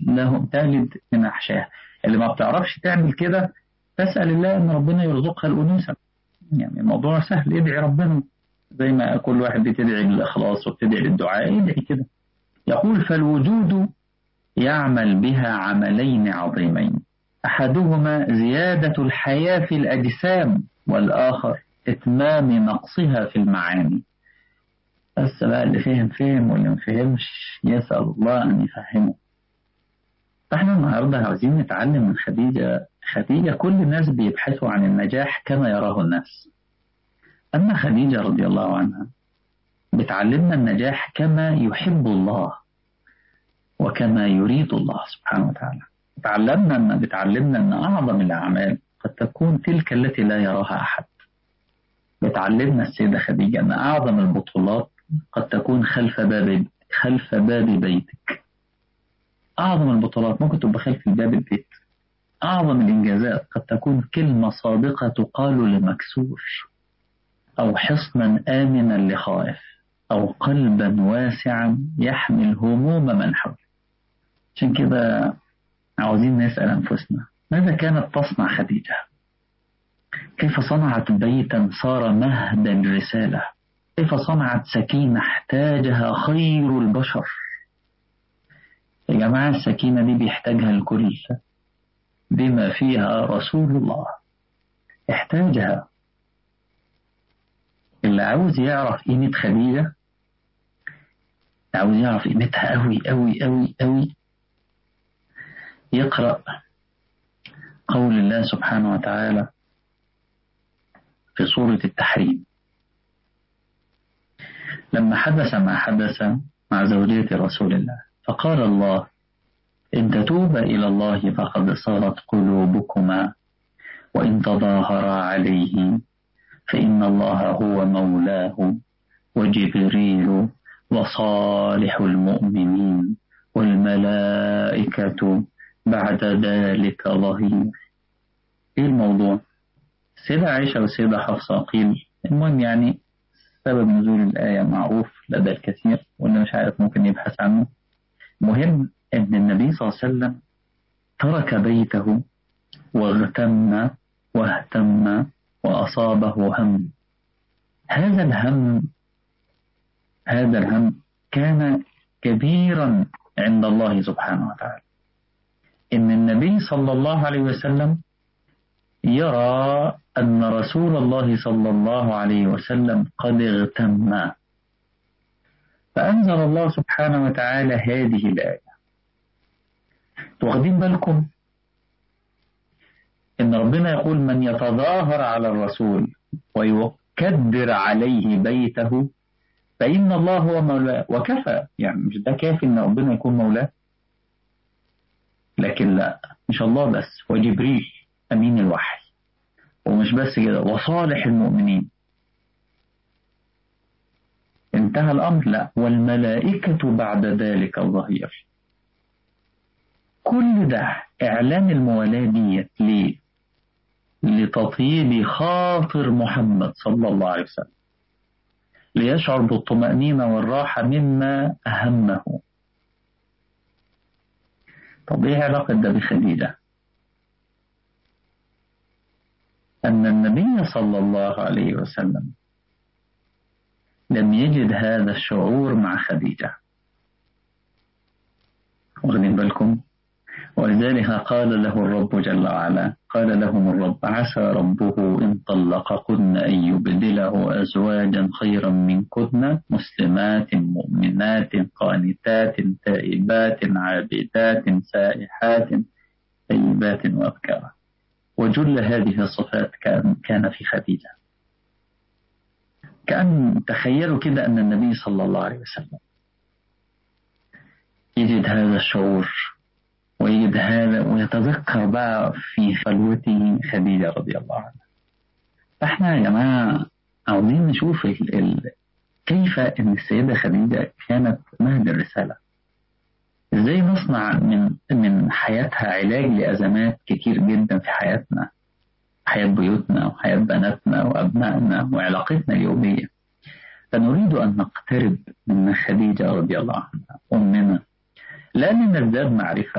لهم تلد من أحشاها اللي ما بتعرفش تعمل كده تسأل الله أن ربنا يرزقها الأنوثة يعني الموضوع سهل ادعي ربنا زي ما كل واحد بتدعي بالإخلاص وبتدعي بالدعاء ادعي كده يقول فالوجود يعمل بها عملين عظيمين أحدهما زيادة الحياة في الأجسام والآخر إتمام نقصها في المعاني بس بقى اللي فهم فهم واللي ما فهمش يسأل الله أن يفهمه فاحنا النهاردة عاوزين نتعلم من خديجة خديجة كل الناس بيبحثوا عن النجاح كما يراه الناس أما خديجة رضي الله عنها بتعلمنا النجاح كما يحب الله وكما يريد الله سبحانه وتعالى تعلمنا أن بتعلمنا أن أعظم الأعمال قد تكون تلك التي لا يراها أحد بتعلمنا السيدة خديجة أن أعظم البطولات قد تكون خلف باب خلف باب بيتك أعظم البطولات ممكن تبقى خلف باب البيت أعظم الإنجازات قد تكون كلمة صادقة تقال لمكسور أو حصنا آمنا لخائف أو قلبا واسعا يحمل هموم من حوله عشان كده عاوزين نسأل أنفسنا ماذا كانت تصنع خديجة كيف صنعت بيتا صار مهدا للرسالة كيف صنعت سكينة احتاجها خير البشر يا جماعة السكينة دي بيحتاجها الكل بما فيها رسول الله احتاجها اللي عاوز يعرف قيمة خديجة عاوز يعرف قيمتها أوي أوي أوي أوي يقرأ قول الله سبحانه وتعالى في سورة التحريم لما حدث ما حدث مع زوجية رسول الله فقال الله إن تتوبا إلى الله فقد صارت قلوبكما وإن تظاهرا عليه فإن الله هو مولاه وجبريل وصالح المؤمنين والملائكة بعد ذلك ظهير إيه الموضوع؟ سيدة عائشة وسيدة حفصة قيل المهم يعني سبب نزول الآية معروف لدى الكثير واللي مش عارف ممكن يبحث عنه مهم أن النبي صلى الله عليه وسلم ترك بيته واغتم واهتم وأصابه هم هذا الهم هذا الهم كان كبيرا عند الله سبحانه وتعالى إن النبي صلى الله عليه وسلم يرى أن رسول الله صلى الله عليه وسلم قد اغتم فأنزل الله سبحانه وتعالى هذه الآية واخدين بالكم إن ربنا يقول من يتظاهر على الرسول ويكدر عليه بيته فإن الله هو مولاه وكفى يعني مش ده كافي إن ربنا يكون مولاه لكن لا مش الله بس وجبريل أمين الوحي ومش بس كده وصالح المؤمنين انتهى الأمر لا والملائكة بعد ذلك ظهير كل ده إعلان الموالاة ديت ليه؟ لتطيب خاطر محمد صلى الله عليه وسلم ليشعر بالطمأنينة والراحة مما أهمه طب إيه علاقة ده بخديجة؟ أن النبي صلى الله عليه وسلم لم يجد هذا الشعور مع خديجة واخدين بالكم ولذلك قال له الرب جل وعلا قال لهم الرب عسى ربه إن طلقكن أن يبدله أزواجا خيرا منكن مسلمات مؤمنات قانتات تائبات عابدات سائحات طيبات وأبكارا وجل هذه الصفات كان, كان في خديجة كأن تخيلوا كده أن النبي صلى الله عليه وسلم يجد هذا الشعور ويجد هذا ويتذكر بقى في خلوته خديجة رضي الله عنها فاحنا يا جماعة عاوزين نشوف ال ال كيف ان السيدة خديجة كانت مهد الرسالة ازاي نصنع من من حياتها علاج لأزمات كتير جدا في حياتنا حياة بيوتنا وحياة بناتنا وأبنائنا وعلاقتنا اليومية فنريد أن نقترب من خديجة رضي الله عنها أمنا لا لنزداد معرفة